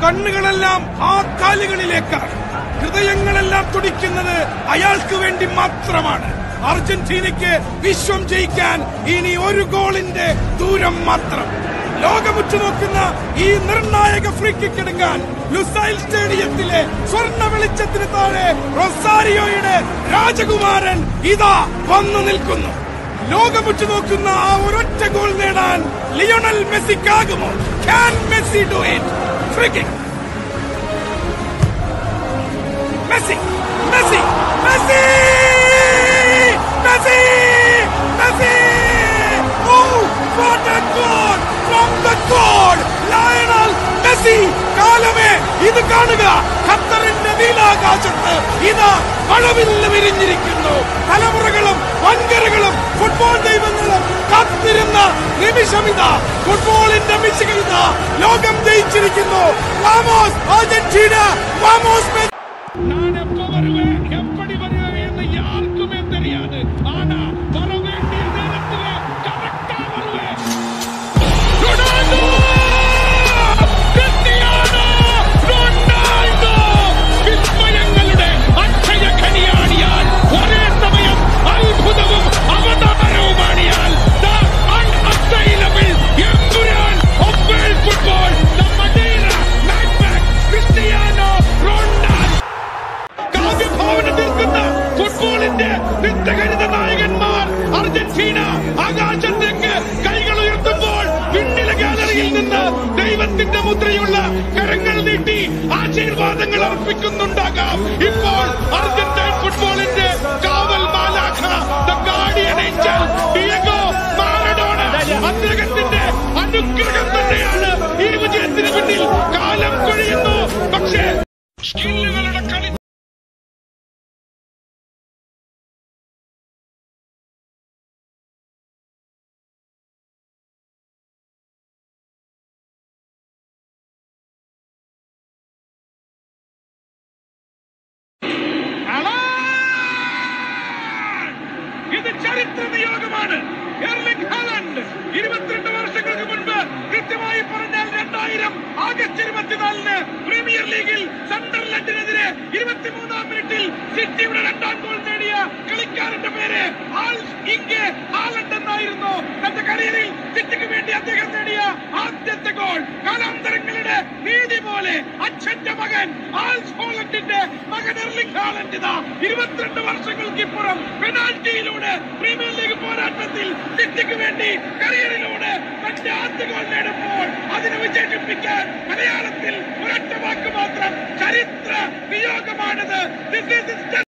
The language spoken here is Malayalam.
കണ്ണുകളെല്ലാം ആ കാലുകളിലേക്കാണ് ഹൃദയങ്ങളെല്ലാം തുടിക്കുന്നത് അയാൾക്ക് വേണ്ടി മാത്രമാണ് അർജന്റീനയ്ക്ക് വിശ്വം ജയിക്കാൻ ഇനി ഒരു ഗോളിന്റെ ദൂരം മാത്രം ലോകമുറ്റു നോക്കുന്ന ഈ നിർണായക ഫ്രീ കിക്ക് എടുക്കാൻ ലുസൈൽ സ്റ്റേഡിയത്തിലെ സ്വർണ്ണ വെളിച്ചത്തിന് താഴെ റൊസാരിയോയുടെ രാജകുമാരൻ ഇതാ വന്നു നിൽക്കുന്നു ലോകമുറ്റു നോക്കുന്ന ആ ഒരൊറ്റ ഗോൾ നേടാൻ ലിയോണൽ മെസ്സിക്കാകുമോ can Messi do it free kick Messi Messi Messi Messi Messi oh what a goal from the goal Lionel Messi കാലമേ ഇത് കാണുക ഖത്തറിന്റെ നീലാകാശത്ത് ഇതാ മഴവില്ല് വിരിഞ്ഞിരിക്കുന്നു തലമുറകളും വൻകരകളും ഫുട്ബോൾ ദൈവങ്ങളും കാത്തിരുന്ന നിമിഷമിതാ ഫുട്ബോളിന്റെ മിശികളിത ലോകം ജയിച്ചിരിക്കുന്നു വാമോസ് അർജന്റീന വാമോസ് മെസ്സി நான் எப்ப வருவேன் எப்படி வருவேன் என்று யாருக்குமே தெரியாது ஆனா வர வேண்டிய நேரத்துல கரெக்டா வருவேன் ரொனால்டோ ക്രിസ്ത്യാനോ റൊണാൾഡോ വിസ്മയങ്ങളുടെ അക്ഷയഖനിയാണിയാൽ ഒരേ സമയം അത്ഭുതവും അവതാരവുമാണിയാൽ the unassailable എമ്പുരാൻ of world football the Madeira Madback Cristiano Ronaldo കാവ്യഭാവന തീർക്കുന്ന ഫുട്ബോളിന്റെ നിത്യഹരിത നായകന്മാർ അർജന്റീന ആകാശത്തേക്ക് കൈകൾ ഉയർത്തുമ്പോൾ പിന്നിലെ ഗാലറിയിൽ നിന്ന് ദൈവത്തിന്റെ മുദ്രയുള്ള കരങ്ങൾ നീട്ടി ആശീർവാദങ്ങൾ അർപ്പിക്കുന്നുണ്ടാകാം ഇപ്പോൾ അർജന്റൈൻ ഫുട്ബോളിന്റെ കാവൽ മാലാഖ the guardian angel Diego Maradona അദ്ദേഹത്തിന്റെ അനുഗ്രഹം തന്നെയാണ് ഈ വിജയത്തിന് പിന്നിൽ കാലം കൊഴിയുന്നു പക്ഷേ സ്കില്ലുകളുടെ കളി ഇത് ചരിത്ര നിയോഗമാണ് എർലിംഗ് ഹാലൻഡ് ഇരുപത്തിരണ്ട് വർഷങ്ങൾക്ക് മുൻപ് കൃത്യമായി പറഞ്ഞാൽ രണ്ടായിരം ആഗസ്റ്റ് ഇരുപത്തിനാലിന് പ്രീമിയർ ലീഗിൽ സണ്ടർലൻഡിനെതിരെ ഇരുപത്തിമൂന്നാം മിനിറ്റിൽ സിറ്റിയുടെ രണ്ടാം ഗോൾ നേടിയ കളിക്കാരന്റെ പേര് ആൾസ് ഇങ്കെ ഹാലൻഡ് എന്നായിരുന്നു തന്റെ കരിയറിൽ സിറ്റിക്ക് വേണ്ടി അദ്ദേഹം നേടിയ ആദ്യത്തെ ഗോൾ കാലാന്തരങ്ങളുടെ നീതി പോലെ അച്ഛന്റെ മകൻ ആൾസ് ഹോളണ്ടിന്റെ മകൻ എർലിംഗ് ഹാലൻഡ് ഇതാ ഇരുപത്തിരണ്ട് വർഷങ്ങൾക്ക് ഇപ്പുറം പെനാൽറ്റിയിലൂടെ പ്രീമിയർ ലീഗ് പോരാട്ടത്തിൽ സിറ്റിക്ക് വേണ്ടി കരിയറിലൂടെ തന്റെ ആദ്യ ഗോൾ നേടുമ്പോൾ അതിനെ വിജയിപ്പിക്കാൻ മലയാളത്തിൽ ഒരൊറ്റ വാക്ക് മാത്രം ചരിത്ര നിയോഗമാണിത് This is his